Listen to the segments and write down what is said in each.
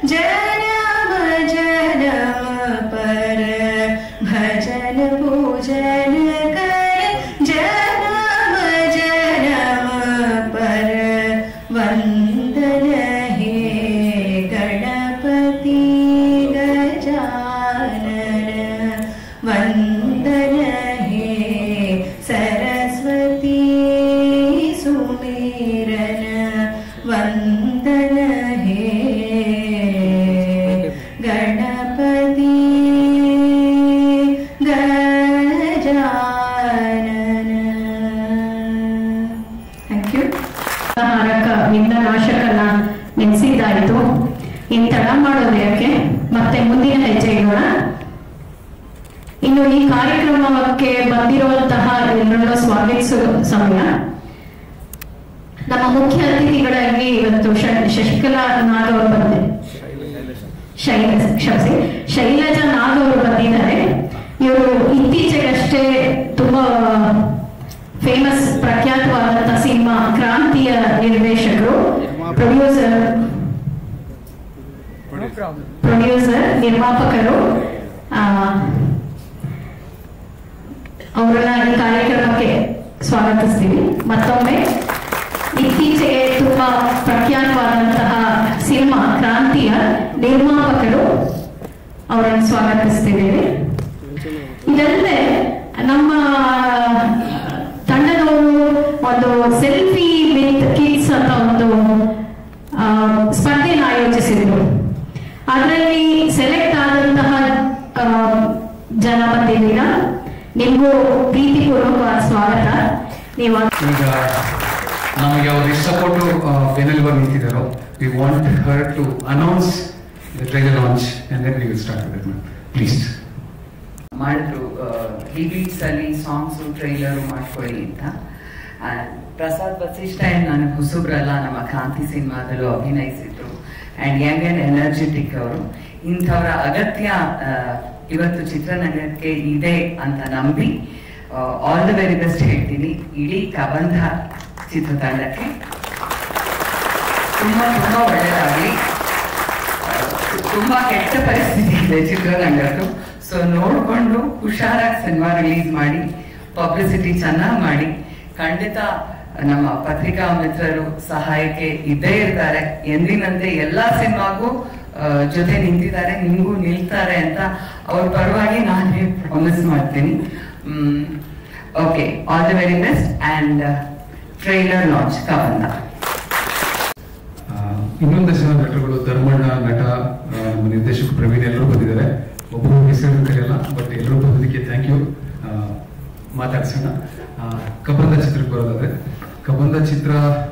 जनम जनम पर भजन पूजन कर जनम जनम पर वन्दन हे गणपति गजानन वन्दन हे सरस्वती सुमेरन वन्दन हे गणपति गजानन Thank you. ಹಾರಕ ವಿಘ್ನನಾಶಕನ ನೆನೆಸಿದ್ದಾಯಿತು ಇನ್ನು ತಡ ಮಾಡೋದು ಯಾಕೆ ಮತ್ತೆ ಮುಂದಿನ ಹೆಜ್ಜೆ ಇಡೋಣ ಇನ್ನು ಈ ಕಾರ್ಯಕ್ರಮಕ್ಕೆ ಬಂದಿರುವಂತಹ ಎಲ್ಲರನ್ನು ಸ್ವಾಗತಿಸುವ ಸಮಯ ನಮ್ಮ ಮುಖ್ಯ ಅತಿಥಿಗಳಾಗಿ ಇವತ್ತು ಶ- ಶಶಿಕಲಾ ನಾಗ್ ಅವರು ಬಂದೆ ಶೈಲ ಕ್ಷಮಿಸಿ ಶೈಲಜಾ ನಾಗ್ ಅವರು ಬಂದಿದ್ದಾರೆ ಇವರು ಇತ್ತೀಚೆಗಷ್ಟೇ ತುಂಬಾ ಫೇಮಸ್ ಪ್ರಖ್ಯಾತವಾದಂತಹ ಸಿನಿಮಾ ಕ್ರಾಂತಿಯ ನಿರ್ದೇಶಕರು ಪ್ರೊಡ್ಯೂಸರ್ ಪ್ರೊಡ್ಯೂಸರ್ ನಿರ್ಮಾಪಕರು ಆ, ಅವರನ್ನ ಈ ಕಾರ್ಯಕ್ರಮಕ್ಕೆ ಸ್ವಾಗತಿಸ್ತೀವಿ ಮತ್ತೊಮ್ಮೆ ಇತ್ತೀಚೆಗೆ ತುಂಬಾ ಪ್ರಖ್ಯಾತವಾದಂತಹ ಸಿನಿಮಾ ಕ್ರಾಂತಿಯ ನಿರ್ಮಾಪಕರು ಅವರನ್ನು ಸ್ವಾಗತಿಸ್ತಿದ್ದೇವೆ ಇದಲ್ಲದೆ ನಮ್ಮ ತಂಡದವರು ಒಂದು ಸೆಲ್ಫಿ ವಿತ್ ಕಿಡ್ಸ್ ಅಂತ ಒಂದು ಆ, ಸ್ಪರ್ಧೆನ ಆಯೋಜಿಸಿದ್ರು ಅದರಲ್ಲಿ ಸೆಲೆಕ್ಟ್ ಆದಂತಹ ಆ, ಜನ ಬಂದಿದ್ದೀರಾ ನಿಮಗೂ ಪ್ರೀತಿಪೂರ್ವಕವಾದ ಸ್ವಾಗತ ನೀವು ಈಗ ನಮಗೆ ಅವ್ರು ಇಷ್ಟಪಟ್ಟು ಬೆನ್ನೆಲ್ಲಿ ಬಂದು ನಿಂತಿದ್ದಾರೋ we want her to announce the trailer launch and then we will start with please ಮಾಡಿದ್ರು ರಿಲೀಸ್ ಅಲ್ಲಿ ಸಾಂಗ್ಸ್ ಟ್ರೈಲರ್ ಮಾಡ್ಕೊಳ್ಳಿ ಅಂತ ಆ, ಪ್ರಸಾದ್ ವಸಿಷ್ಠ and ನಾನು ಹೊಸಬ್ರಲ್ಲ ನಮ್ಮ ಕ್ರಾಂತಿ ಸಿನಿಮಾದಲ್ಲೂ ಅಭಿನಯಿಸಿದ್ರು ಅಂಡ್ ಯಂಗ್ ಅಂಡ್ ಎನರ್ಜೆಟಿಕ್ ಅವರು ಇಂಥವರ ಅಗತ್ಯ ಆ, ಇವತ್ತು ಚಿತ್ರರಂಗಕ್ಕೆ ಇದೆ ಅಂತ ನಂಬಿ ಆಲ್ ದ ವೆರಿ ಬೆಸ್ಟ್ ಹೇಳ್ತೀನಿ ಇಡೀ ಕಬಂಧ ಚಿತ್ರತಂಡಕ್ಕೆ ತುಂಬಾ ತುಂಬಾ ಒಳ್ಳೆಯದಾಗಲಿ ತುಂಬಾ ಕೆಟ್ಟ ಪರಿಸ್ಥಿತಿ ಇದೆ ಚಿತ್ರರಂಗದ್ದು ಸೊ ನೋಡ್ಕೊಂಡು ಹುಷಾರಾಗಿ ಸಿನಿಮಾ ರಿಲೀಸ್ ಮಾಡಿ ಪಬ್ಲಿಸಿಟಿ ಚೆನ್ನಾಗಿ ಮಾಡಿ ಖಂಡಿತ ನಮ್ಮ ಪತ್ರಿಕಾ ಮಿತ್ರರು ಸಹಾಯಕ್ಕೆ ಇದ್ದೇ ಇರ್ತಾರೆ ಎಂದಿನಂತೆ ಎಲ್ಲಾ ಸಿನಿಮಾಗೂ ಆ, ಜೊತೆ ನಿಂತಿದ್ದಾರೆ ನಿಮಗೂ ನಿಲ್ತಾರೆ ಅಂತ ಅವ್ರ ಪರವಾಗಿ ನಾನೇ ಪ್ರಾಮಿಸ್ ಮಾಡ್ತೀನಿ okay all the very best and trailer launch ಕವಂದ ಇನ್ನೊಂದು ಜನ ನಟರುಗಳು ಧರ್ಮಣ್ಣ ನಟ ಆ, ನಮ್ಮ ನಿರ್ದೇಶಕ ಪ್ರವೀಣ್ ಎಲ್ಲರೂ ಬಂದಿದ್ದಾರೆ ಒಬ್ಬರು ಹೆಸರು ಕರೆಯಲ್ಲ ಬಟ್ ಎಲ್ಲರೂ ಬಂದಿದ್ದಕ್ಕೆ ಥ್ಯಾಂಕ್ ಯು ಮಾತಾಡ್ಸೋಣ ಆ, ಕಬಂಧ ಚಿತ್ರಕ್ಕೆ ಬರೋದಾದ್ರೆ ಕಬಂಧ ಚಿತ್ರ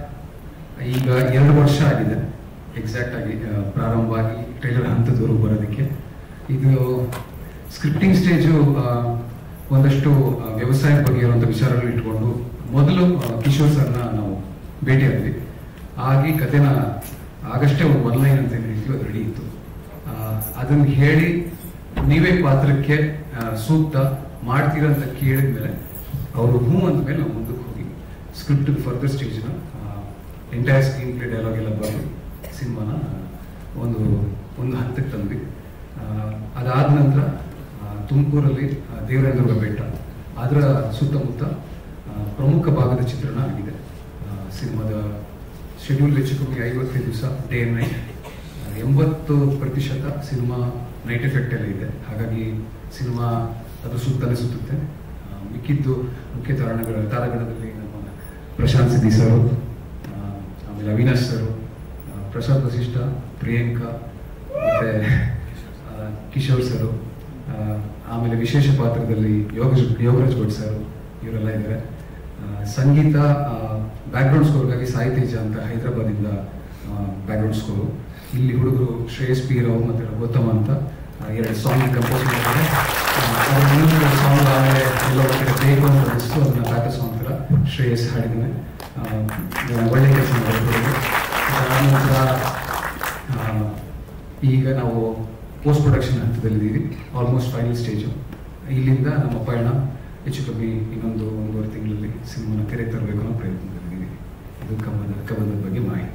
ಈಗ ಎರಡು ವರ್ಷ ಆಗಿದೆ ಎಕ್ಸಾಕ್ಟ್ ಆಗಿ ಆ, ಪ್ರಾರಂಭ ಆಗಿ ಟ್ರೈಲರ್ ಹಂತದವರೆಗೂ ಬರೋದಕ್ಕೆ ಇದು ಸ್ಕ್ರಿಪ್ಟಿಂಗ್ ಸ್ಟೇಜು ಒಂದಷ್ಟು ಆ, ವ್ಯವಸಾಯದ ಬಗ್ಗೆ ಇರುವಂಥ ವಿಚಾರಗಳು ಇಟ್ಕೊಂಡು ಮೊದಲು ಆ, ಕಿಶೋರ್ ಸರ್ನ ನಾವು ಭೇಟಿಯಾದ್ವಿ ಆಗಿ ಕಥೆನ ಆಗಷ್ಟೇ ಒಂದು ಒನ್ ಲೈನ್ ಅಂತ ಹೇಳಿದ್ವಿ ಅದು ರೆಡಿ ಇತ್ತು ಆ, ಅದನ್ನ ಹೇಳಿ ನೀವೇ ಪಾತ್ರಕ್ಕೆ ಆ, ಸೂಕ್ತ ಮಾಡ್ತೀರಾ ಅಂತ ಕೇಳಿದ್ಮೇಲೆ ಅವರು ಹ್ಞೂ ಅಂದ್ಮೇಲೆ ನಾವು ಮುಂದಕ್ಕೆ ಹೋಗಿ ಸ್ಕ್ರಿಪ್ಟ್ ಫರ್ದರ್ ಸ್ಟೇಜ್ನ ಎಂಟೈರ್ ಸ್ಕ್ರೀನ್ ಪ್ಲೇ ಡೈಲಾಗ್ ಎಲ್ಲ ಬರೆದು ಸಿನಿಮಾನ ಒಂದು ಒಂದು ಹಂತಕ್ಕೆ ತಂದ್ವಿ ಆ, ಅದಾದ ನಂತರ ತುಮಕೂರಲ್ಲಿ ದೇವರೇಂದ್ರ ಬೆಟ್ಟ ಅದರ ಸುತ್ತಮುತ್ತ ಆ, ಪ್ರಮುಖ ಭಾಗದ ಚಿತ್ರಣ ಆಗಿದೆ ಆ, ಸಿನಿಮಾದ ಶೆಡ್ಯೂಲ್ ಹೆಚ್ಚು ಕಮ್ಮಿ ಐವತ್ತೈದು ದಿವಸ ಡೇ ಅಂಡ್ ನೈಟ್ ಎಂಬತ್ತು ಪ್ರತಿಶತ ಸಿನಿಮಾ ನೈಟ್ ಎಫೆಕ್ಟ್ ಎಲ್ಲ ಇದೆ ಹಾಗಾಗಿ ಸಿನಿಮಾ ಅದು ಸುತ್ತಲೇ ಸುತ್ತುತ್ತೆ ಆ, ಮಿಕ್ಕಿದ್ದು ಮುಖ್ಯ ತಾರಣಗಳ ತಾರಾಗಣದಲ್ಲಿ ನಮ್ಮ ಪ್ರಶಾಂತ್ ಸಿದ್ದಿ ಸರು ಆ, ಆಮೇಲೆ ಅವಿನಾಶ್ ಸರು ಆ, ಪ್ರಸಾದ್ ವಸಿಷ್ಠ ಪ್ರಿಯಾಂಕಾ ಮತ್ತೆ ಆ, ಕಿಶೋರ್ ಸರು ಆ, ಆಮೇಲೆ ವಿಶೇಷ ಪಾತ್ರದಲ್ಲಿ ಯೋಗೇಶ್ ಯೋಗರಾಜ್ ಭಟ್ ಸರ್ ಇವರೆಲ್ಲ ಇದ್ದಾರೆ ಆ, ಸಂಗೀತ ಬ್ಯಾಕ್ಗ್ರೌಂಡ್ ಸ್ಕೋರ್ಗಾಗಿ ಸಾಯಿ ತೇಜ ಅಂತ ಹೈದರಾಬಾದಿಂದ ಬ್ಯಾಕ್ಗ್ರೌಂಡ್ ಸ್ಕೋರು ಇಲ್ಲಿ ಹುಡುಗರು ಶ್ರೇಯಸ್ ಪಿ ರಾವ್ ಮತ್ತೆ ರಘುತ್ತಮ ಅಂತ ಆ, ಎರಡು ಸಾಂಗ್ ಕಂಪೋಸ್ ಮಾಡಿದ್ದಾರೆ ಆ, ಅವ್ರ ಇನ್ನೊಂದು ಸಾಂಗ್ ಆಮೇಲೆ ಎಲ್ಲ ಒಟ್ಟಿಗೆ ಬೇಕು ಅಂತ ಅನಿಸ್ತು ಅದನ್ನ ಬ್ಯಾಕ ಸಾಂಗ್ ಥರ ಶ್ರೇಯಸ್ ಹಾಡಿದ್ದಾನೆ ಆ, ಒಳ್ಳೆ ಕೆಲಸ ಮಾಡಿದ್ರು ಅದಾದ ನಂತರ ಆ, ಈಗ ನಾವು ಪೋಸ್ಟ್ ಪ್ರೊಡಕ್ಷನ್ ಹಂತದಲ್ಲಿದ್ದೀವಿ ಆಲ್ಮೋಸ್ಟ್ ಫೈನಲ್ ಸ್ಟೇಜು ಇಲ್ಲಿಂದ ನಮ್ಮ ಪಯಣ ಹೆಚ್ಚು ಕಮ್ಮಿ ಇನ್ನೊಂದು ಒಂದೂವರೆ ತಿಂಗಳಲ್ಲಿ ಸಿನಿಮಾನ ತೆರೆ ತರಬೇಕು ಅನ್ನೋ ಪ್ರಯತ್ನದಲ್ಲಿದ್ದೀವಿ ಇದು ಕಬ್ಬದ ಕಬ್ಬದ ಬಗ್ಗೆ ಮಾಹಿತಿ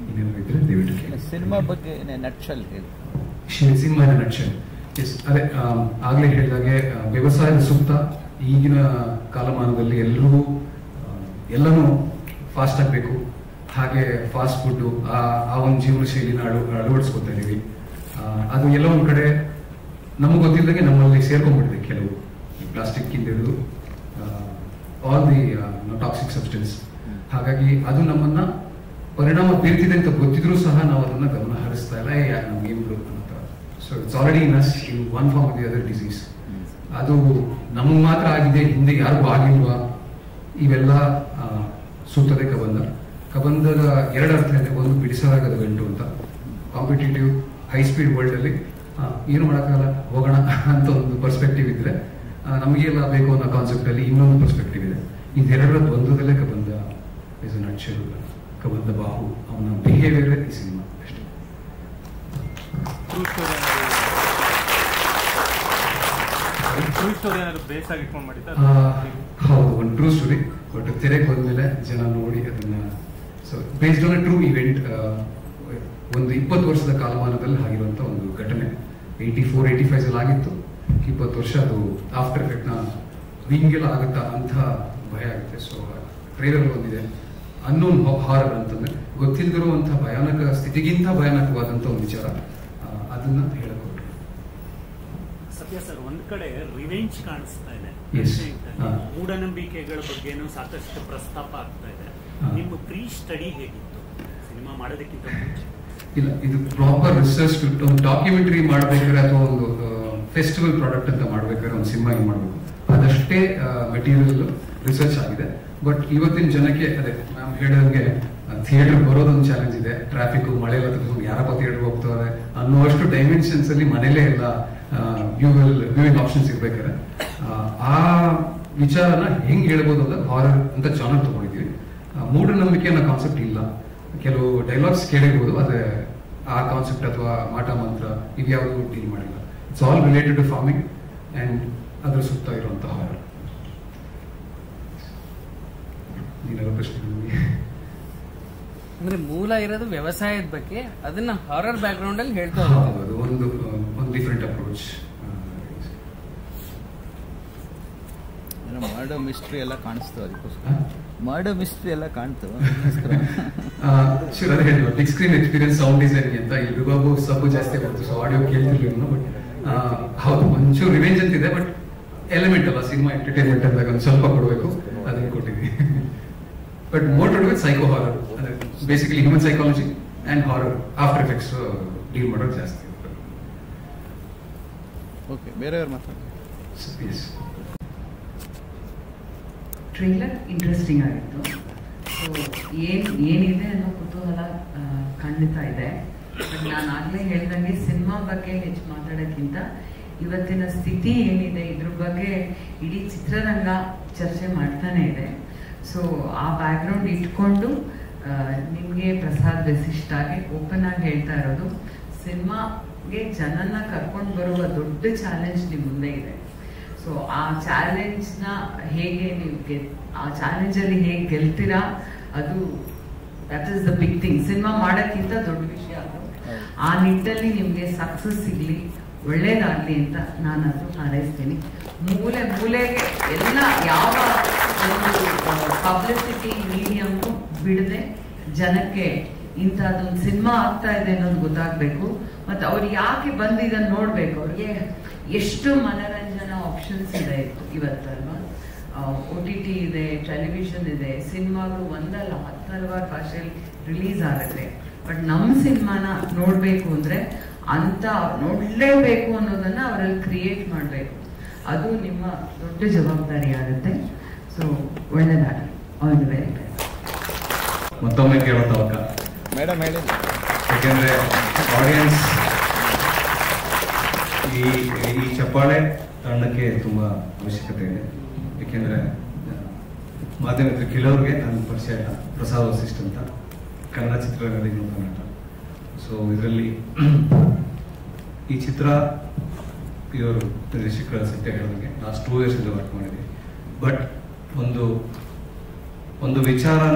ಇನ್ನೇನಾದ್ರು ಇದ್ರೆ ದಯವಿಟ್ಟು ಕೇಳಿ ಸಿನಿಮಾ ಬಗ್ಗೆ ನಟ್ಶಲ್ ಹೇಳಿ ಸಿನಿಮಾದ ನಕ್ಷೆ ಎಸ್ ಅದೇ ಆಮ್, ಆಗ್ಲೇ ಹೇಳಿದಾಗೆ ಆ, ವ್ಯವಸಾಯದ ಸುತ್ತ ಈಗಿನ ಕಾಲಮಾನದಲ್ಲಿ ಎಲ್ಲರೂ ಆ, ಎಲ್ಲನೂ ಫಾಸ್ಟ್ ಆಗಬೇಕು ಹಾಗೆ ಫಾಸ್ಟ್ ಫುಡ್ ಆ ಆ ಒಂದು ಜೀವನ ಶೈಲಿನ ಅಳು ಅಳವಡಿಸ್ಕೊತಾ ಇದೀವಿ ಆ, ಅದು ಎಲ್ಲೋ ಒಂದ್ ಕಡೆ ನಮಗೆ ಗೊತ್ತಿಲ್ಲದಂಗೆ ನಮ್ಮಲ್ಲಿ ಸೇರ್ಕೊಂಡ್ಬಿಟ್ಟಿದೆ ಕೆಲವು ಪ್ಲಾಸ್ಟಿಕ್ ಇಂದ ಹಿಡಿದು ಆಲ್ ದಿ ಟಾಕ್ಸಿಕ್ ಸಬ್ಸ್ಟೆನ್ಸ್ ಹಾಗಾಗಿ ಅದು ನಮ್ಮನ್ನ ಪರಿಣಾಮ ಬೀರ್ತಿದೆ ಅಂತ ಗೊತ್ತಿದ್ರೂ ಸಹ ನಾವು ಅದನ್ನ ಗಮನ ಹರಿಸ್ತಾ ಇಲ್ಲ ಏ ಯಾಕೆ ನಮ್ಗೆ ಏನ್ ಬಿಡು ಅಂತ so it's already in us in one form the other disease ಅದು ನಮಗೆ ಮಾತ್ರ ಆಗಿದೆ ಹಿಂದೆ ಯಾರಿಗೂ ಆಗಿಲ್ವಾ ಇವೆಲ್ಲ ಆ, ಸೂಕ್ತತೆ ಕಬಂಧ ಕಬಂಧದ ಎರಡು ಅರ್ಥ ಇದೆ ಒಂದು ಬಿಡಿಸಲಾಗದ ಗಂಟು ಅಂತ ಕಾಂಪಿಟೇಟಿವ್ ಹೈ ಸ್ಪೀಡ್ ವರ್ಲ್ಡ್ ಅಲ್ಲಿ ಆ, ಏನು ಮಾಡೋಕ್ಕಾಗಲ್ಲ ಹೋಗೋಣ ಅಂತ ಒಂದು ಪರ್ಸ್ಪೆಕ್ಟಿವ್ ಇದ್ರೆ ಆ, ನಮಗೆಲ್ಲ ಬೇಕು ಅನ್ನೋ ಕಾನ್ಸೆಪ್ಟ್ ಅಲ್ಲಿ ಇನ್ನೊಂದು ಪರ್ಸ್ಪೆಕ್ಟಿವ್ ಇದೆ ಇದೆರಡರ ದ್ವಂದ್ವದಲ್ಲೇ ಕಬಂಧ ಇಸ್ ಅ ನಟ್ಶಲ್ ಕಬಂಧ ಬಾಹು ಅವನ ಬಿಹೇವಿಯರ್ ಈ ಸಿನಿಮಾ ಅಷ್ಟೇ ಟ್ರೂ ಸ್ಟೋರಿ ಟ್ರೂ ಸ್ಟೋರಿ ಏನಾದ್ರು ಬೇಸ್ ಆಗಿ ಇಟ್ಕೊಂಡು ಮಾಡಿದ್ದ ಆ, ಹೌದು ಒಂದು ಟ್ರೂ ಸ್ಟೋರಿ ಬಟ್ ತೆರೆಗೆ ಹೋದ್ಮೇಲೆ ಜನ ನೋಡಿ ಅದನ್ನ so based on true event ಒಂದು ಇಪ್ಪತ್ತು ವರ್ಷದ ಕಾಲಮಾನದಲ್ಲಿ ಆಗಿರುವಂತ ಒಂದು ಘಟನೆ ಏಯ್ಟಿ ಫೋರ್ ಏಯ್ಟಿ ಫೈವ್ ಅಲ್ಲಿ ಆಗಿತ್ತು ಇಪ್ಪತ್ತು ವರ್ಷ ಅದು ಆಫ್ಟರ್ ಎಫೆಕ್ಟ್ ನ ಹಿಂಗೆಲ್ಲ ಆಗುತ್ತಾ ಅಂತ ಭಯ ಆಗುತ್ತೆ ಸೊ ಟ್ರೈಲರ್ ಒಂದಿದೆ ಅನ್ನೋನ್ ಹಾರರ್ ಅಂತಂದ್ರೆ ಗೊತ್ತಿಲ್ಲದಿರುವಂತಹ ಭಯಾನಕ ಸ್ಥಿತಿಗಿಂತ ಭಯಾನಕವಾದಂತ ಒಂದು ವಿಚಾರ ಆ, ಅದನ್ನ ಹೇಳಕ್ ಹೊರಟೆ. ಸತ್ಯ ಸರ್ ಒಂದ್ ಕಡೆ ರಿವೆಂಜ್ ಕಾಣಿಸ್ತಾ ಇದೆ Yes. ಹಾ. ಮೂಢನಂಬಿಕೆಗಳ ಬಗ್ಗೆನೂ ಸಾಕಷ್ಟು ಪ್ರಸ್ತಾಪ ಆಗ್ತಾ ಇದೆ ಹಾ. ನಿಮ್ಮ ಪ್ರೀ ಸ್ಟಡಿ ಹೇಗಿತ್ತು ಸಿನಿಮಾ ಮಾಡೋದಕ್ಕಿಂತ ಮುಂಚೆ ಇಲ್ಲ ಇದು ಪ್ರಾಪರ್ ರಿಸರ್ಚ್ ಒಂದು ಡಾಕ್ಯುಮೆಂಟರಿ ಮಾಡ್ಬೇಕಾದ್ರೆ ಅಥವಾ ಒಂದು ಫೆಸ್ಟಿವಲ್ ಪ್ರಾಡಕ್ಟ್ ಅಂತ ಮಾಡ್ಬೇಕಾದ್ರೆ ಒಂದು ಸಿನಿಮಾ ಹಿಂಗ್ ಮಾಡ್ಬೇಕು ಅದಷ್ಟೇ ಮೆಟೀರಿಯಲ್ ರಿಸರ್ಚ್ ಆಗಿದೆ ಬಟ್ ಇವತ್ತಿನ ಜನಕ್ಕೆ ಅದೇ ಮ್ಯಾಮ್ ಹೇಳಿದಂಗೆ ಥಿಯೇಟರ್ ಬರೋದೊಂದು ಚಾಲೆಂಜ್ ಇದೆ ಟ್ರಾಫಿಕ್ ಮಳೆ ಎಲ್ಲ ತಗೊಂಡು ಯಾರಪ್ಪ ಥಿಯೇಟರ್ ಹೋಗ್ತಾರೆ ಅನ್ನುವಷ್ಟು ಡೈಮೆನ್ಷನ್ಸ್ ಅಲ್ಲಿ ಮನೇಲೇ ಎಲ್ಲ ವ್ಯೂವಲ್ ವ್ಯೂವಿಂಗ್ ಆಪ್ಷನ್ಸ್ ಇರ್ಬೇಕಾದ್ರೆ ಆ, ಆ ವಿಚಾರನ ಹೆಂಗ್ ಹೇಳ್ಬೋದು ಅಂತ ಹಾರರ್ ಅಂತ ಜಾನರ್ ತಗೊಂಡಿದ್ದೀವಿ ಆ, ಮೂಢನಂಬಿಕೆ ಅನ್ನೋ ಕಾನ್ಸೆಪ್ಟ್ ಇಲ್ಲ ಕೆಲವು ಡೈಲಾಗ್ಸ್ ಕೇಳಿರ್ಬೋದು ಅದೇ ಆ ಕಾನ್ಸೆಪ್ಟ್ ಅಥವಾ ಮಾಟ ಮಂತ್ರ ಇವ್ಯಾವುದು ಡೀಲ್ ಮಾಡಿಲ್ಲ it's all related to farming and ಅದ್ರ ಸುತ್ತ ಇರುವಂತ ಹಾರರ್ ನೀನೆಲ್ಲ ಪ್ರಶ್ನೆ ನನಗೆ ಅಂದ್ರೆ ಮೂಲ ಇರೋದು ವ್ಯವಸಾಯದ ಬಗ್ಗೆ ಅದನ್ನ ಹಾರರ್ ಬ್ಯಾಕ್ ಗ್ರೌಂಡ್ ಅಲ್ಲಿ ಹೇಳ್ತಾ ಹೌದು, ಹೋಗ್ತೀವಿ ಅದು ಒಂದು ಒಂದು ಡಿಫ್ರೆಂಟ್ ಅಪ್ರೋಚ್ ಏನೋ ಮರ್ಡರ್ ಮಿಸ್ಟ್ರಿ ಎಲ್ಲ ಕಾಣಿಸ್ತು ಅದಕ್ಕೋಸ್ಕರ ಮರ್ಡರ್ ಮಿಸ್ಟ್ರಿ ಎಲ್ಲ ಕಾಣ್ತು ಅದಕ್ಕೋಸ್ಕರ ಶೂರ್ ಅದೇ ಹೇಳಿದ್ರು big screen experience sound design ಅಂತ ಇಲ್ಲಿ ಬಾಬು ಸಬ್ಬು ಜಾಸ್ತಿ ಬಂತು ಸೊ ಆಡಿಯೋ ಕೇಳ್ತಿರ್ಲಿಲ್ಲ ಬಟ್ ಹೌದು ಒಂಚೂರು ರಿವೆಂಜ್ ಅಂತಿದೆ ಬಟ್ ಎಲಿಮೆಂಟ್ ಅಲ್ಲ ಸಿನಿಮಾ ಎಂಟರ್ಟೈನ್ಮೆಂಟ್ ಅಂದಾಗ ಒಂದು ಸ್ವಲ್ಪ ಕೊಡಬೇಕು ಅದಕ್ಕೆ ಕೊಟ್ಟಿದ್ವಿ but more to with psycho horror ಅದೇ basically human psychology and horror after effects deal ಮಾಡೋದು ಜಾಸ್ತಿ ಓಕೆ ಬೇರೆಯವ್ರು ಮಾತಾಡಿ ಎಸ್ ಟ್ರೈಲರ್ ಇಂಟ್ರೆಸ್ಟಿಂಗ್ ಆಗಿತ್ತು ಸೊ ಏನ್ ಏನಿದೆ ಅನ್ನೋ ಕುತೂಹಲ ಆ, ಖಂಡಿತ ಇದೆ ಬಟ್ ನಾನು ಆಗ್ಲೇ ಹೇಳ್ದಂಗೆ ಸಿನಿಮಾ ಬಗ್ಗೆ ಹೆಚ್ಚು ಮಾತಾಡೋಕ್ಕಿಂತ ಇವತ್ತಿನ ಸ್ಥಿತಿ ಏನಿದೆ ಇದ್ರ ಬಗ್ಗೆ ಇಡೀ ಚಿತ್ರರಂಗ ಚರ್ಚೆ ಮಾಡ್ತಾನೆ ಇದೆ ಸೊ ಆ ಬ್ಯಾಕ್ಗ್ರೌಂಡ್ ಇಟ್ಕೊಂಡು ಆ, ನಿಮ್ಗೆ ಪ್ರಸಾದ್ ವಸಿಷ್ಠಾಗೆ ಓಪನ್ ಆಗಿ ಹೇಳ್ತಾ ಇರೋದು ಸಿನಿಮಾಗೆ ಜನನ್ನ ಕರ್ಕೊಂಡು ಬರುವ ದೊಡ್ಡ ಚಾಲೆಂಜ್ ನಿಮ್ ಮುಂದೆ ಇದೆ ಸೊ ಆ ಚಾಲೆಂಜ್ ನ ಹೇಗೆ ನೀವು ಗೆಲ್ ಆ ಚಾಲೆಂಜ್ ಅಲ್ಲಿ ಹೇಗೆ ಗೆಲ್ತೀರಾ ಅದು that is the big thing cinema ಮಾಡೋಕ್ಕಿಂತ ದೊಡ್ಡ ವಿಷಯ ಅದು ಆ ನಿಟ್ಟಲ್ಲಿ ನಿಮ್ಗೆ ಸಕ್ಸಸ್ ಸಿಗ್ಲಿ ಒಳ್ಳೇದಾಗ್ಲಿ ಅಂತ ನಾನು ಅದು ಹಾರೈಸ್ತೀನಿ ಮೂಲೆ ಮೂಲೆಗೆ ಎಲ್ಲ ಯಾವ ಒಂದು ಪಬ್ಲಿಸಿಟಿ ಮೀಡಿಯಮ್ ಬಿಡದೆ ಜನಕ್ಕೆ ಇಂಥದ್ದೊಂದು ಸಿನಿಮಾ ಆಗ್ತಾ ಇದೆ ಅನ್ನೋದು ಗೊತ್ತಾಗ್ಬೇಕು ಮತ್ತೆ ಅವ್ರು ಯಾಕೆ ಬಂದು ಇದನ್ನ ನೋಡ್ಬೇಕು ಅವ್ರಿಗೆ ಎಷ್ಟು ಮನರಂಜನಾ ಆಪ್ಷನ್ಸ್ ಇದೆ ಇವತ್ತಲ್ವಾ ಒ ಟಿ ಟಿ ಇದೆ ಟೆಲಿವಿಷನ್ ಇದೆ ಸಿನಿಮಾಗಳು ಒಂದಲ್ಲ ಹತ್ತು ಹಲವಾರು ಭಾಷೆಯಲ್ಲಿ ರಿಲೀಸ್ ಆಗುತ್ತೆ ಬಟ್ ನಮ್ಮ ಸಿನಿಮಾನ ನೋಡ್ಬೇಕು ಅಂದ್ರೆ ಅಂತ ನೋಡ್ಲೇಬೇಕು ಅನ್ನೋದನ್ನ ಅವರಲ್ಲಿ ಕ್ರಿಯೇಟ್ ಮಾಡಬೇಕು ಅದು ನಿಮ್ಮ ದೊಡ್ಡ ಜವಾಬ್ದಾರಿ ಆಗುತ್ತೆ ಸೊ ಒಳ್ಳೇದಾಗಲಿ ಆಲ್ ದಿ ವೆರಿ ಬೆಸ್ಟ್ ಮತ್ತೊಮ್ಮೆ ಕೇಳೋ ತವಕ ಮೇಡಮ್ ಹೇಳಿದ್ರು ಯಾಕೆಂದ್ರೆ ಆಡಿಯನ್ಸ್ ಈ ಈ ಚಪ್ಪಾಳೆ ತಂಡಕ್ಕೆ ತುಂಬಾ ಅವಶ್ಯಕತೆ ಇದೆ ಯಾಕೆಂದ್ರೆ ಆ, ಮಾಧ್ಯಮದ ಕೆಲವ್ರಿಗೆ ನನ್ನ ಪರಿಚಯ ಇಲ್ಲ ಪ್ರಸಾದ್ ವಸಿಷ್ಠ ಅಂತ ಕನ್ನಡ ಚಿತ್ರರಂಗದ ಇನ್ನೊಬ್ಬ ನಟ ಸೊ ಇದರಲ್ಲಿ ಈ ಚಿತ್ರ ಇವರು ನಿರ್ದೇಶಕರ ಸತ್ಯ ಹೇಳಿದಂಗೆ ಲಾಸ್ಟ್ ಟೂ ಇಯರ್ಸ್ ಇಂದ ವರ್ಕ್ ಮಾಡಿದ್ವಿ ಬಟ್ ಒಂದು ಒಂದು ವಿಚಾರನ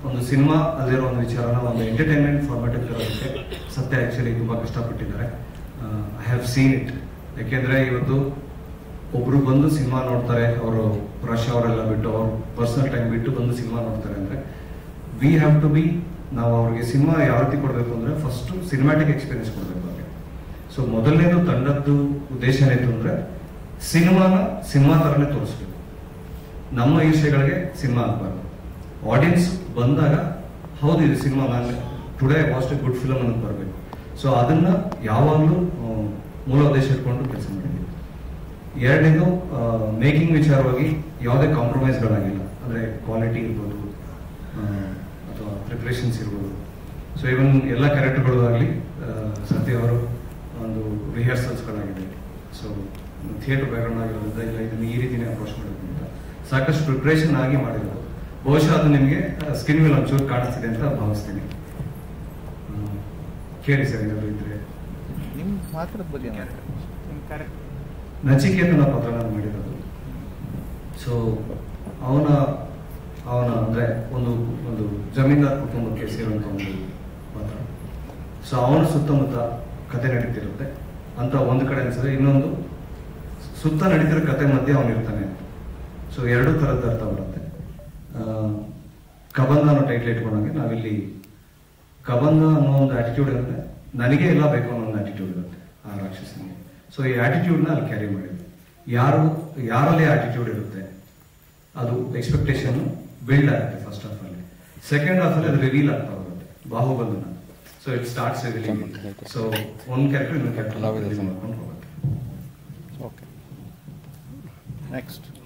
ಒಂದು ಸಿನಿಮಾ ಅಲ್ಲಿರೋ ಒಂದು ವಿಚಾರನ ಒಂದು ಎಂಟರ್ಟೈನ್ಮೆಂಟ್ ಫಾರ್ಮೆಟಿವ್ ತರೋದಕ್ಕೆ ಸತ್ಯ ಆ್ಯಕ್ಚುಲಿ ತುಂಬ ಕಷ್ಟಪಟ್ಟಿದ್ದಾರೆ ಐ ಹ್ಯಾವ್ ಸೀನ್ ಇಟ್ ಯಾಕೆಂದರೆ ಇವತ್ತು ಒಬ್ರು ಬಂದು ಸಿನಿಮಾ ನೋಡ್ತಾರೆ ಅವರು ರಶ್ ಅವರೆಲ್ಲ ಬಿಟ್ಟು ಅವ್ರ ಪರ್ಸನಲ್ ಟೈಮ್ ಬಿಟ್ಟು ಬಂದು ಸಿನಿಮಾ ನೋಡ್ತಾರೆ ಅಂದರೆ ವಿ ಹ್ಯಾವ್ ಟು ಬಿ ನಾವು ಅವ್ರಿಗೆ ಸಿನಿಮಾ ಯಾವ ರೀತಿ ಕೊಡಬೇಕು ಅಂದರೆ ಫಸ್ಟು ಸಿನಿಮ್ಯಾಟಿಕ್ ಎಕ್ಸ್ಪೀರಿಯನ್ಸ್ ಕೊಡಬೇಕು ಅವ್ರಿಗೆ ಸೊ ಮೊದಲನೇದು ತಂಡದ್ದು ಉದ್ದೇಶ ಏನಿತ್ತು ಅಂದರೆ ಸಿನಿಮಾನ ಸಿನಿಮಾ ಥರನೇ ತೋರಿಸ್ಬೇಕು ನಮ್ಮ ಈರ್ಷೆಗಳಿಗೆ ಸಿನಿಮಾ ಆಗಬಾರ್ದು ಆಡಿಯನ್ಸ್ ಬಂದಾಗ ಹೌದು ಇದು ಸಿನಿಮಾ ನಾನು today was a good film ಅನ್ನೋದು ಬರಬೇಕು ಸೊ ಅದನ್ನ ಯಾವಾಗಲೂ ಮೂಲ ಉದ್ದೇಶ ಇಟ್ಕೊಂಡು ಕೆಲಸ ಮಾಡಿದ್ದೀವಿ ಎರಡನೇದು ಮೇಕಿಂಗ್ ವಿಚಾರವಾಗಿ ಯಾವುದೇ ಕಾಂಪ್ರಮೈಸ್ಗಳಾಗಿಲ್ಲ ಅಂದರೆ ಕ್ವಾಲಿಟಿ ಇರ್ಬೋದು ಆ, ಅಥವಾ ಪ್ರಿಪ್ರೇಷನ್ಸ್ ಇರ್ಬೋದು ಸೊ ಇವನ್ ಎಲ್ಲ ಕ್ಯಾರೆಕ್ಟರ್ಗಳು ಆಗಲಿ ಸತ್ಯ ಅವರು ಒಂದು ರಿಹರ್ಸಲ್ಸ್ಗಳಾಗಿದೆ ಸೊ ಥಿಯೇಟರ್ ಬ್ಯಾಕ್ಗ್ರೌಂಡ್ ಆಗಿರೋದ್ರಿಂದ ಇಲ್ಲ ಇದನ್ನ ಈ ರೀತಿನೇ ಅಪ್ರೋಚ್ ಮಾಡಬೇಕು ಅಂತ ಸಾಕಷ್ಟು ಪ್ರಿಪ್ರೇಷನ್ ಆಗಿ ಮಾಡಿರೋದು ಬಹುಶಃ ಅದು ನಿಮಗೆ ಸ್ಕಿನ್ ಮೇಲೆ ಒಂಚೂರು ಕಾಣಿಸ್ತಿದೆ ಅಂತ ಭಾವಿಸ್ತೀನಿ ಹ್ಮ್. ಕೇಳಿ ಸರ್ ಏನಾದ್ರು ಇದ್ರೆ ನಿಮ್ಮ ಪಾತ್ರದ ಬಗ್ಗೆ ಮಾತಾಡಿ ನಿಮ್ಮ ಕ್ಯಾರೆಕ್ಟರ್ ನಚಿಕೇತನ ಪಾತ್ರ ನಾನು ಮಾಡಿರೋದು ಸೊ ಅವನ ಅವನ ಅಂದ್ರೆ ಒಂದು ಒಂದು ಜಮೀನ್ದಾರ್ ಕುಟುಂಬಕ್ಕೆ ಸೇರುವಂತ ಒಂದು ಪಾತ್ರ ಸೊ ಅವನ ಸುತ್ತಮುತ್ತ ಕತೆ ನಡೀತಿರುತ್ತೆ ಅಂತ ಒಂದು ಕಡೆ ಅನ್ಸಿದ್ರೆ ಇನ್ನೊಂದು ಸುತ್ತ ನಡೀತಿರೋ ಕತೆ ಮಧ್ಯೆ ಅವನಿರ್ತಾನೆ ಸೊ ಎರಡು ಥರದ ಅರ್ಥ ಬರುತ್ತೆ ಆ, ಕಬಂಧ ಅನ್ನೋ ಟೈಟ್ಲ್ ಇಟ್ಕೊಂಡಾಗೆ ನಾವಿಲ್ಲಿ ಕಬಂಧ ಅನ್ನೋ ಒಂದು ಆಟಿಟ್ಯೂಡ್ ಇರುತ್ತೆ ನನಗೆ ಎಲ್ಲ ಬೇಕು ಅನ್ನೋ ಒಂದು ಆಟಿಟ್ಯೂಡ್ ಇರುತ್ತೆ ಆ ರಾಕ್ಷಸನಿಗೆ ಸೊ ಈ ಆಟಿಟ್ಯೂಡ್ನ ಅಲ್ಲಿ ಕ್ಯಾರಿ ಮಾಡಿದ್ವಿ ಯಾರು ಯಾರಲ್ಲಿ ಆಟಿಟ್ಯೂಡ್ ಇರುತ್ತೆ ಅದು ಎಕ್ಸ್ಪೆಕ್ಟೇಷನ್ ಬಿಲ್ಡ್ ಆಗುತ್ತೆ ಫಸ್ಟ್ ಹಾಫ್ ಅಲ್ಲಿ ಸೆಕೆಂಡ್ ಹಾಫ್ ಅಲ್ಲಿ ಅದು ರಿವೀಲ್ ಆಗ್ತಾ ಹೋಗುತ್ತೆ ಬಾಹುಬಲನ so it starts revealing so ಒಂದು ಕ್ಯಾರೆಕ್ಟರ್ ಇನ್ನೊಂದು ಕ್ಯಾರೆಕ್ಟರ್ ಮಾಡ್ಕೊಂಡು ಹೋಗುತ್ತೆ ಓಕೆ ನೆಕ್ಸ್ಟ್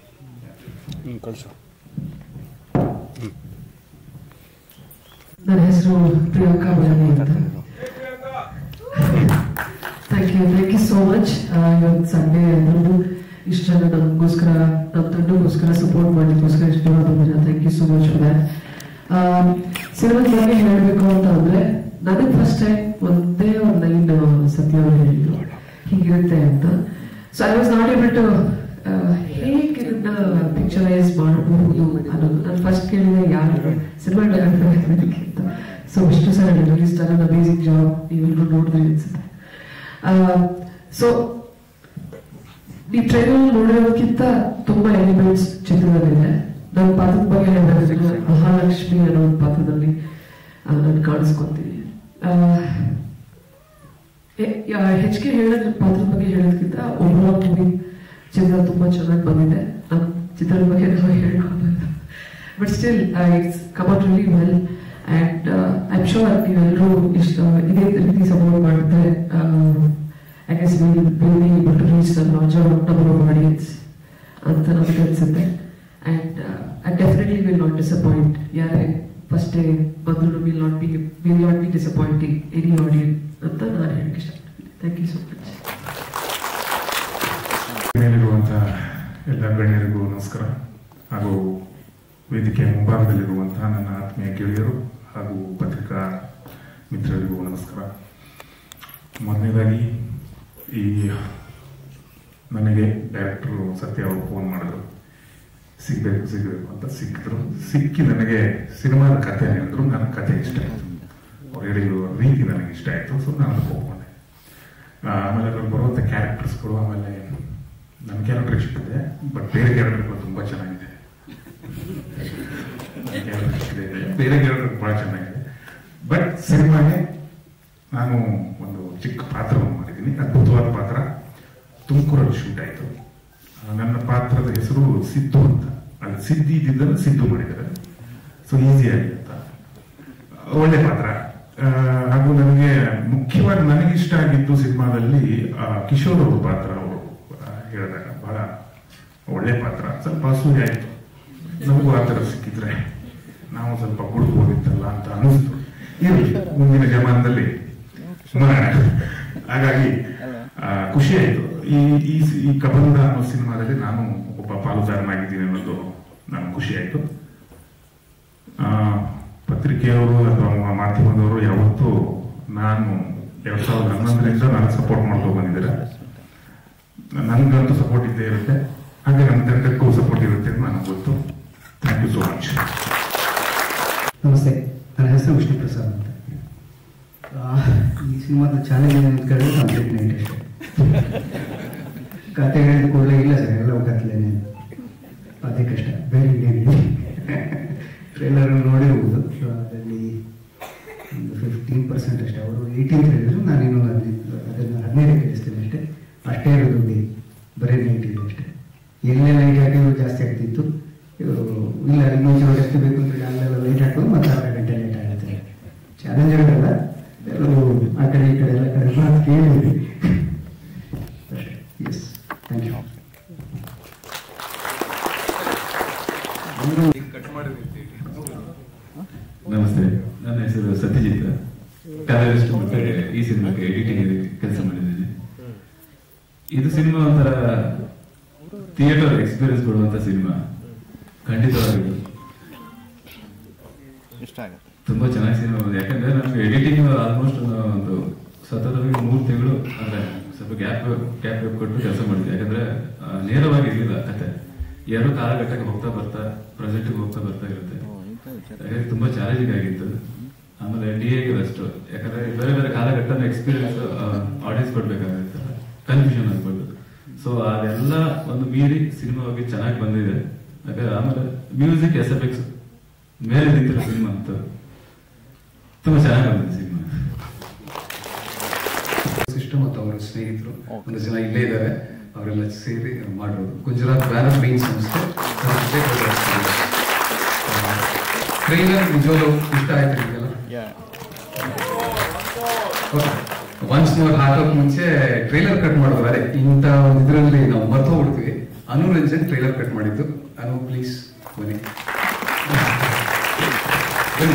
ನನ್ನ ಹೆಸರು ಪ್ರಿಯಾಂಕಾ ಬಳ್ಳಾರಿ ಅಂತ thank you thank you so much ಇವತ್ತು ಸಂಡೇ ಎಲ್ಲರಿಗೂ ಇಷ್ಟ ನಮಗೋಸ್ಕರ ನಮ್ಮ ತಂಡಗೋಸ್ಕರ ಸಪೋರ್ಟ್ ಮಾಡಲಿಕ್ಕೋಸ್ಕರ ಇಷ್ಟ ಬಂದಿದ್ದೀರಾ thank you so much for that ಸಿನಿಮಾದ ಬಗ್ಗೆ ಹೇಳಬೇಕು ಅಂತ ಅಂದ್ರೆ ನನಗೆ ಫಸ್ಟ್ ಟೈಮ್ ಒಂದೇ ಒಂದು ಲೈನ್ ಸತ್ಯ ಅವರು ಹೇಳಿದ್ರು ಹೀಗಿರುತ್ತೆ ಅಂತ so I was not able to ಹೇಗೆ ಇದನ್ನ ಪಿಕ್ಚರೈಸ್ ಮಾಡಬಹುದು ಅನ್ನೋದು ನಾನು ಫಸ್ಟ್ ಕೇಳಿದೆ ಯಾರು ಸಿನಿಮಾ ಡೈರೆಕ್ಟರ್ ಅಂತ ಸೊ ವಿಷ್ಣು ಸರ್ ಹೇಳಿದ್ರು is done an amazing job ನೀವೆಲ್ಲರೂ ನೋಡಿದ್ರಿ ಅನ್ಸುತ್ತೆ ಸೊ ಈ ಟ್ರೈಲರ್ ನೋಡಿರೋದಕ್ಕಿಂತ ತುಂಬಾ ಎಲಿಮೆಂಟ್ಸ್ ಚಿತ್ರದಲ್ಲಿದೆ ನನ್ನ ಪಾತ್ರದ ಬಗ್ಗೆ ಹೇಳೋದಾದ್ರೆ ಮಹಾಲಕ್ಷ್ಮಿ ಅನ್ನೋ ಒಂದು ಪಾತ್ರದಲ್ಲಿ ನಾನು ಕಾಣಿಸ್ಕೊತೀನಿ ಹೆಚ್ಚಿಗೆ ಹೇಳೋದ್ರ ಪಾತ್ರದ ಬಗ್ಗೆ ಹೇಳೋದಕ್ಕಿಂತ ಓವರ್ ಮೂವಿ ಚಿತ್ರ ತುಂಬಾ ಚೆನ್ನಾಗಿ ಬಂದಿದೆ ನಮ್ಮ ಚಿತ್ರದ ಬಗ್ಗೆ ನಾವು ಹೇಳ್ಕೊಬೋದು but still it's come out really well and I'm sure ನೀವೆಲ್ಲರೂ ಇಷ್ಟ ಇದೇ ರೀತಿ ಸಪೋರ್ಟ್ ಮಾಡಿದ್ರೆ I guess we will be able to reach the larger number of audience ಅಂತ ನಮಗೆ ಅನ್ಸುತ್ತೆ and I definitely will not disappoint ಯಾರೇ ಫಸ್ಟ್ ಡೇ ಬಂದ್ರು will not be will not be disappointing any audience ಅಂತ ನಾನು ಹೇಳಕ್ಕೆ ಇಷ್ಟಪಡ್ತೀನಿ ಥ್ಯಾಂಕ್ ಯು ಸೊ ಮಚ್ ಮೇಲಿರುವಂತಹ ಎಲ್ಲ ಗಣ್ಯರಿಗೂ ನಮಸ್ಕಾರ ಹಾಗೂ ವೇದಿಕೆಯ ಮುಂಭಾಗದಲ್ಲಿರುವಂತಹ ನನ್ನ ಆತ್ಮೀಯ ಗೆಳೆಯರು ಹಾಗೂ ಪತ್ರಿಕಾ ಮಿತ್ರರಿಗೂ ನಮಸ್ಕಾರ ಮೊದಲನೇದಾಗಿ ಈ ನನಗೆ ಡೈರೆಕ್ಟರ್ ಸತ್ಯ ಅವರು ಫೋನ್ ಮಾಡಿದ್ರು ಸಿಗ್ಬೇಕು ಸಿಗ್ಬೇಕು ಅಂತ ಸಿಕ್ಕಿದ್ರು ಸಿಕ್ಕಿ ನನಗೆ ಸಿನಿಮಾದ ಕಥೆ ಹೇಳಿದ್ರು ನನ್ನ ಕಥೆ ಇಷ್ಟ ಆಯ್ತು ಅವ್ರು ಹೇಳಿರೋ ರೀತಿ ನನಗೆ ಇಷ್ಟ ಆಯ್ತು ಸೊ ನಾನು ಒಪ್ಕೊಂಡೆ ಆ, ಆಮೇಲೆ ಅದ್ರಲ್ಲಿ ಬರುವಂತ ಕ್ಯಾರೆಕ್ಟರ್ಸ್ಗಳು ಆಮೇಲೆ ನನ್ನ ಕ್ಯಾರೆಕ್ಟರ್ ಇಷ್ಟಿದೆ ಬಟ್ ಬೇರೆ ಕ್ಯಾರೆಕ್ಟರ್ಗಳು ತುಂಬಾ ಚೆನ್ನಾಗಿದೆ ನನ್ character ಇಷ್ಟಿದೆ, ಬೇರೆ ಕ್ಯಾರೆಕ್ಟರ್ ಬಹಳ ಚೆನ್ನಾಗಿದೆ ಬಟ್ ಸಿನಿಮಾಗೆ ನಾನು ಒಂದು ಚಿಕ್ಕ ಪಾತ್ರವನ್ನು ಮಾಡಿದ್ದೀನಿ ಅದ್ಭುತವಾದ ಪಾತ್ರ ತುಮಕೂರಲ್ಲಿ ಶೂಟ್ ಆಯಿತು ನನ್ನ ಪಾತ್ರದ ಹೆಸರು ಸಿದ್ದು ಅಂತ ಅಲ್ಲಿ ಸಿದ್ದಿದ್ದ ಸಿದ್ದು ಮಾಡಿದ್ದಾರೆ ಸೊ ಈಸಿಯಾಗಿ ಅಂತ ಒಳ್ಳೆ ಪಾತ್ರ ಆ, ಹಾಗೂ ನನಗೆ ಮುಖ್ಯವಾಗಿ ನನಗಿಷ್ಟ ಆಗಿದ್ದು ಸಿನಿಮಾದಲ್ಲಿ ಆ, ಕಿಶೋರ್ ಅವ್ರ ಪಾತ್ರ ಅವರು ಆ, ಹೇಳಿದಾಗ ಬಹಳ ಒಳ್ಳೆ ಪಾತ್ರ ಸ್ವಲ್ಪ ಅಸೂಯೆ ಆಯ್ತು ನಮಗೂ ಆ ಥರ ಸಿಕ್ಕಿದ್ರೆ ನಾವು ಸ್ವಲ್ಪ ಗುಡ್ಬೋದಿತ್ತಲ್ಲ ಅಂತ ಅನಿಸ್ತು ಇರಲಿ ಮುಂದಿನ ಜಮಾನದಲ್ಲಿ ಮಾಡೋಣ ಹಾಗಾಗಿ ಆ, ಖುಷಿ ಆಯ್ತು ಈ ಈ ಈ ಕಬಂಧ ಅನ್ನೋ ಸಿನಿಮಾದಲ್ಲಿ ನಾನು ಒಬ್ಬ ಪಾಲುದಾರನಾಗಿದ್ದೀನಿ ಅನ್ನೋದು ನನಗೆ ಖುಷಿ ಆಯ್ತು ಆ, ಪತ್ರಿಕೆಯವರು ಅಥವಾ ಮಾಧ್ಯಮದವರು ಯಾವತ್ತೂ ನಾನು ಎರಡ್ ಸಾವಿರದ ಹನ್ನೊಂದರಿಂದ ನಾನು ಸಪೋರ್ಟ್ ಮಾಡ್ಕೊಂಡು ಬಂದಿದ್ದಾರೆ ನನ್ಗಂತೂ ಸಪೋರ್ಟ್ ಇದ್ದೇ ಇರುತ್ತೆ ಹಾಗೆ ನನ್ನ ತಂಡಕ್ಕೂ ಸಪೋರ್ಟ್ ಇರುತ್ತೆ ಅಂತ ನನಗೆ ಗೊತ್ತು ಥ್ಯಾಂಕ್ ಯು ಸೋ ಮಚ್ ನಮಸ್ತೆ ನನ್ನ ಹೆಸರು ವಿಷ್ಣು ಪ್ರಸಾದ್ ಅಂತ ಆ, ಈ ಸಿನಿಮಾದ ಚಾಲೆಂಜ್ ಏನು ಅಂತ ಕೇಳಿದ್ರೆ ಕಂಪ್ಲೀಟ್ ನೈಟ್ ಅಷ್ಟೇ ಕತೆ ಹೇಳಿದ ಕೂಡಲೇ ಇಲ್ಲ ಸರ್ ಎಲ್ಲ ಕತ್ಲೇನೆ ಅದೇ ಕಷ್ಟ ಬೇರೆ ಇನ್ನೇನಿಲ್ಲ ಟ್ರೇಲರ್ ನೋಡಿರ್ಬೋದು ಸೊ ಅದರಲ್ಲಿ ಒಂದು ಫಿಫ್ಟೀನ್ ಪರ್ಸೆಂಟ್ ಅಷ್ಟೇ ಅವರು ಏಯ್ಟೀನ್ ಹೇಳಿದ್ರು ನಾನು ಇನ್ನೊಂದು ಹದಿನೈದು ಅದನ್ನು ಹದಿನೈದು ಕೇಳಿಸ್ತೀನಿ ಅಷ್ಟೇ ಅಷ್ಟೇ ಇರೋದು ಬಿ ಬರೀ ನೈಟ್ ಇದೆ ಅಷ್ಟೇ ಎಲ್ಲೇ ಲೈಟ್ ಹಾಕಿದ್ರು ಜಾಸ್ತಿ ಆಗ್ತಿತ್ತು ಇವ್ರು ಇಲ್ಲ ಇನ್ನೊಂದು ಚೂರು ಜಾಸ್ತಿ ಬೇಕು ಅಂತ ಅಲ್ಲೆಲ್ಲ ಲೈಟ್ ಹಾಕೋದು ಮತ್ತೆ ಅರ್ಧ ಗಂಟೆ ಲೇಟ್ ಆಗುತ್ತೆ ಚಾಲೆಂಜ್ ಇರಲ್ಲ ಎಲ್ಲರೂ ಆ ಕಡೆ ಈ ಕಡೆ ಎಲ್ಲ ಕಡೆ ಮಾತು ಕೇಳಿದ್ವಿ ಅಷ್ಟೇ ಎಸ್ ಥ್ಯಾಂಕ್ ಯು ನಮಸ್ತೆ ನನ್ನ ಹೆಸರು ಸತ್ಯಜಿತ್ ಕಲರಿಸ್ಟ್ ಮತ್ತೆ ಈ ಸಿನಿಮಾಕ್ಕೆ ಎಡಿಟಿಂಗ್ ಕೆಲಸ ಮಾಡಿದ್ದೀನಿ ಇದು ಸಿನಿಮಾ ಒಂಥರ ಥಿಯೇಟರ್ ಎಕ್ಸ್ಪೀರಿಯನ್ಸ್ ಕೊಡುವಂತ ಸಿನಿಮಾ ಖಂಡಿತವಾಗಿದ್ದು ಇಷ್ಟ ಆಗುತ್ತೆ ತುಂಬಾ ಚೆನ್ನಾಗಿ ಸಿನಿಮಾ ಬಂದಿದೆ ಯಾಕಂದ್ರೆ ನಮ್ಗೆ ಎಡಿಟಿಂಗ್ ಆಲ್ಮೋಸ್ಟ್ ಒಂದು ಸತತವಾಗಿ ಮೂರು ತಿಂಗಳು ಅಂದ್ರೆ ಸ್ವಲ್ಪ ಗ್ಯಾಪ್ ಗ್ಯಾಪ್ ಕೊಟ್ಟು ಕೆಲಸ ಮಾಡಿದ್ವಿ ಯಾಕಂದ್ರೆ ಆ, ನೇರವಾಗಿ ಇರ್ಲಿಲ್ಲ ಕತೆ ಎರಡು ಕಾಲಘಟ್ಟಕ್ಕೆ ಹೋಗ್ತಾ ಬರ್ತಾ ಪ್ರೆಸೆಂಟ್ ಹೋಗ್ತಾ ಬರ್ತಾ ಇರುತ್ತೆ ಹಾಗಾಗಿ ತುಂಬಾ ಚಾಲೆಂಜಿಂಗ್ ಆಗಿತ್ತು ಆಮೇಲೆ ಡಿ ಎಗೆ ಬೆಸ್ಟ್ ಯಾಕಂದ್ರೆ ಬೇರೆ ಬೇರೆ ಕಾಲಘಟ್ಟದ ಎಕ್ಸ್ಪೀರಿಯನ್ಸ್ ಆಡಿಯನ್ಸ್ ಕೊಡ್ಬೇಕಾಗುತ್ತೆ ಕನ್ಫ್ಯೂಷನ್ ಆಗ್ಬೋದು ಸೊ ಅದೆಲ್ಲ ಒಂದು ಮೀರಿ ಸಿನಿಮಾ ಹೋಗಿ ಚೆನ್ನಾಗಿ ಬಂದಿದೆ ಯಾಕಂದ್ರೆ ಆಮೇಲೆ ಮ್ಯೂಸಿಕ್ ಎಸ್ ಎಫ್ ಎಕ್ಸ್ ಮೇಲೆ ನಿಂತಿರೋ ಸಿನಿಮಾ ಅಂತ ತುಂಬಾ ಚೆನ್ನಾಗಿ ಬಂದಿದೆ ಸಿನಿಮಾ ಸಿಸ್ಟಮ್ ಮತ್ತು ಅವರ ಸ್ನೇಹಿತರು ಒಂದು ಜನ ಇಲ್ಲೇ ಇದ್ದಾರೆ ಅವರೆಲ್ಲ ಸೇರಿ ಮಾಡಿರೋದು ಗುಜರಾತ್ ಬ್ಯಾನರ್ ಮೈನ್ ಸಂಸ್ಥೆ ಟ್ರೈಲರ್ ನಿಜವಾಗ್ಲೂ ಇಷ್ಟ ಆಯ್ತು ನಿಮಗೆಲ್ಲ ಒನ್ಸ್ ಮೋರ್ ಹಾಕೋಕ್ ಮುಂಚೆ ಟ್ರೈಲರ್ ಕಟ್ ಮಾಡೋದು ಅದೇ ಇಂಥ ಒಂದು ಇದರಲ್ಲಿ ನಾವು ಮರ್ತೋಗ್ಬಿಡ್ತೀವಿ ಅನುರಂಜನ್ ಟ್ರೈಲರ್ ಕಟ್ ಮಾಡಿದ್ದು ಅನು ಪ್ಲೀಸ್ ಬನ್ನಿ ಬನ್ನಿ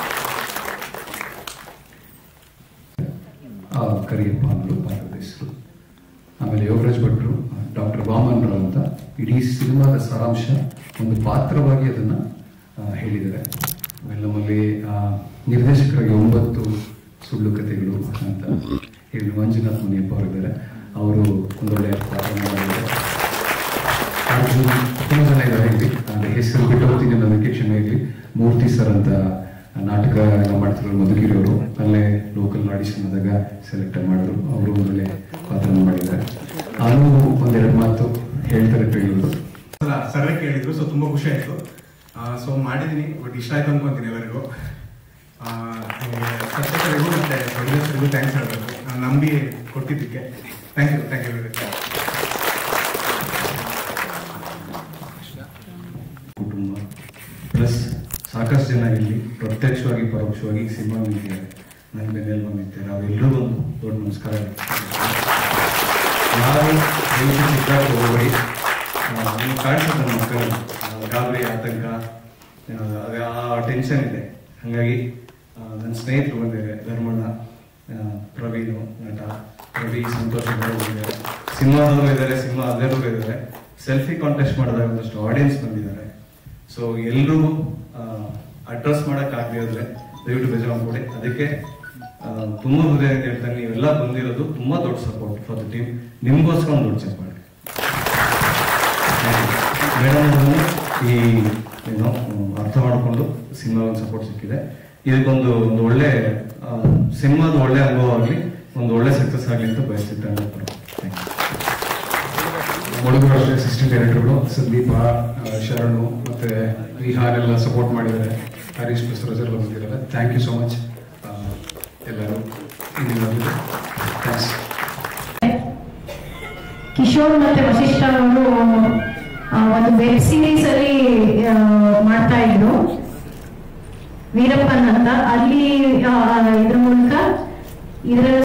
ಆ, ಕರಿಯಪ್ಪ ಅಂದ್ರು ಭಾರತ ಹೆಸರು ಆಮೇಲೆ ಯೋಗರಾಜ್ ಭಟ್ರು ಡಾಕ್ಟರ್ ವಾಮನ್ರು ಅಂತ ಇಡೀ ಸಿನಿಮಾದ ಸಾರಾಂಶ ಒಂದು ಪಾತ್ರವಾಗಿ ಅದನ್ನ ಆ, ಹೇಳಿದ್ದಾರೆ ಆಮೇಲೆ ನಮ್ಮಲ್ಲಿ ಆ, ನಿರ್ದೇಶಕರಾಗಿ ಒಂಬತ್ತು ಸುಳ್ಳು ಕಥೆಗಳು ಅಂತ ಹೇಳಿ ಮಂಜುನಾಥ್ ಮುನಿಯಪ್ಪ ಅವರಿದ್ದಾರೆ ಅವರು ಒಂದೊಳ್ಳೆ ಪಾತ್ರ ಮಾಡಿದ್ದಾರೆ ಅರ್ಜುನ್ ತುಂಬ ಜನ ಇದ್ದಾರೆ ಇಲ್ಲಿ ಅಂದ್ರೆ ಹೆಸರು ಬಿಟ್ಟು ಹೋಗ್ತೀನಿ ಅನ್ನೋದಕ್ಕೆ ಕ್ಷಮೆ ಇರಲಿ ಮೂರ್ತಿ ಸರ್ ಅಂತ ನಾಟಕ ಎಲ್ಲ ಮಾಡ್ತಿರೋ ಮಧುಗಿರಿ ಅವರು ಅಲ್ಲೇ ಲೋಕಲ್ ಆಡಿಷನ್ ಆದಾಗ ಸೆಲೆಕ್ಟ್ ಮಾಡಿದ್ರು ಅವರು ಒಂದೊಳ್ಳೆ ಪಾತ್ರ ಮಾಡಿದ್ದಾರೆ ನಾನು ಒಂದೆರಡು ಮಾತು ಹೇಳ್ತಾರೆ ಟ್ರೈಲರ್ ಸರ್ರೆ ಕೇಳಿದ್ರು ಸೊ ತುಂಬಾ ಖುಷಿ ಆಯ್ತು ಸೊ ಮಾಡಿದೀನಿ ಬಟ್ ಇಷ್ಟ ಆಯ್ತು ಅನ್ಕೊಂತೀನಿ ಎಲ್ಲರಿಗೂ ಸಬ್ಸ್ಕ್ರೈಬರ್ಗೂ ಮತ್ತೆ ಪ್ರೊಡ್ಯೂಸರ್ಗೂ ಥ್ಯಾಂಕ್ಸ್ ಹೇಳಬೇಕು ನಾನು ನಂಬಿ ಕೊಟ್ಟಿದ್ದಕ್ಕೆ thank you thank you very much ಕುಟುಂಬ ಪ್ಲಸ್ ಸಾಕಷ್ಟು ಜನ ಇಲ್ಲಿ ಪ್ರತ್ಯಕ್ಷವಾಗಿ ಪರೋಕ್ಷವಾಗಿ ಸಿನಿಮಾ ನಿಂತಿದ್ದಾರೆ ನನ್ನ ಬೆನ್ನೆಲ್ ನಿಂತಿದ್ದಾರೆ ಅವೆಲ್ಲರೂ ಒಂದು ದೊಡ್ಡ ನಮಸ್ಕಾರ ಯಾರು ದಯವಿಟ್ಟು ಸಿಕ್ಕಾಗಿ ಹೋಗ್ಬೇಡಿ ನಿಮ್ಗೆ ಕಾಣಿಸುತ್ತೆ ನಮ್ಮ ಮಕ್ಕಳು ಆ, ಗಾಬರಿ ಆತಂಕ ಆ, ಅದೇ ಆ ಟೆನ್ಷನ್ ಇದೆ ಹಾಗಾಗಿ ಆ, ನನ್ನ ಸ್ನೇಹಿತರು ಬಂದಿದ್ದಾರೆ ಧರ್ಮಣ್ಣ ಆ, ಪ್ರವೀಣ್ ನಟ ರವಿ ಸಂತೋಷ್ ಎಲ್ಲರೂ ಬಂದಿದ್ದಾರೆ ಸಿನಿಮಾದವರು ಇದ್ದಾರೆ ಸಿನಿಮಾ ಅದೇವರು ಇದ್ದಾರೆ ಸೆಲ್ಫಿ ಕಾಂಟೆಸ್ಟ್ ಮಾಡಿದಾಗ ಒಂದಷ್ಟು ಆಡಿಯನ್ಸ್ ಬಂದಿದ್ದಾರೆ ಸೊ ಎಲ್ಲರೂ ಅಡ್ರೆಸ್ ಮಾಡಕ್ ಆಗದೆ ದಯವಿಟ್ಟು ಬೇಜಾರು ಮಾಡ್ಕೊಡಿ ಅದಕ್ಕೆ ಆ, ತುಂಬಾ ಹೃದಯ ಅಂತ ಹೇಳ್ತಾರೆ ನೀವೆಲ್ಲ ಬಂದಿರೋದು ತುಂಬಾ ದೊಡ್ಡ ಸಪೋರ್ಟ್ ಫಾರ್ ದ ಟೀಮ್ ನಿಮ್ಗೋಸ್ಕರ ಒಂದು ದೊಡ್ಡ ಸಪೋರ್ಟ್ ಮೇಡಮ್ ಈ ಏನು ಅರ್ಥ ಮಾಡಿಕೊಂಡು ಸಿನಿಮಾ ಒಂದು ಸಪೋರ್ಟ್ ಸಿಕ್ಕಿದೆ ಇದಕ್ಕೊಂದು ಒಂದು ಒಳ್ಳೆ ಆ, ಸಿನಿಮಾದ ಒಳ್ಳೆ ಅನುಭವ ಆಗಲಿ ಒಂದು ಒಳ್ಳೆ ಸಕ್ಸಸ್ ಆಗಲಿ ಅಂತ ಬಯಸುತ್ತೇನೆ ಮೊಳಗು ಅಸಿಸ್ಟೆಂಟ್ ಡೈರೆಕ್ಟರ್ಗಳು ಸಂದೀಪ ಆ, ಶರಣು ಮತ್ತೆ ವಿಹಾನ್ ಎಲ್ಲ ಸಪೋರ್ಟ್ ಮಾಡಿದ್ದಾರೆ ಹರೀಶ್ ಬಸವರಾಜ್ ಎಲ್ಲ ಬಂದಿದ್ದಾರೆ ಥ್ಯಾಂಕ್ ಯು ಸೋ ಮಚ್ ಎಲ್ಲರೂ ಥ್ಯಾಂಕ್ಸ್ ಕಿಶೋರ್ ಮತ್ತೆ ವಶಿಷ್ಠ ಅವರು ಆ, ಒಂದು ವೆಬ್ ಸೀರೀಸ್ ಅಲ್ಲಿ ಆ, ಮಾಡ್ತಾ ಇದ್ರು ವೀರಪ್ಪನ್ ಅಂತ ಅಲ್ಲಿ ಆ, ಇದ್ರ ಮೂಲಕ ಇದರ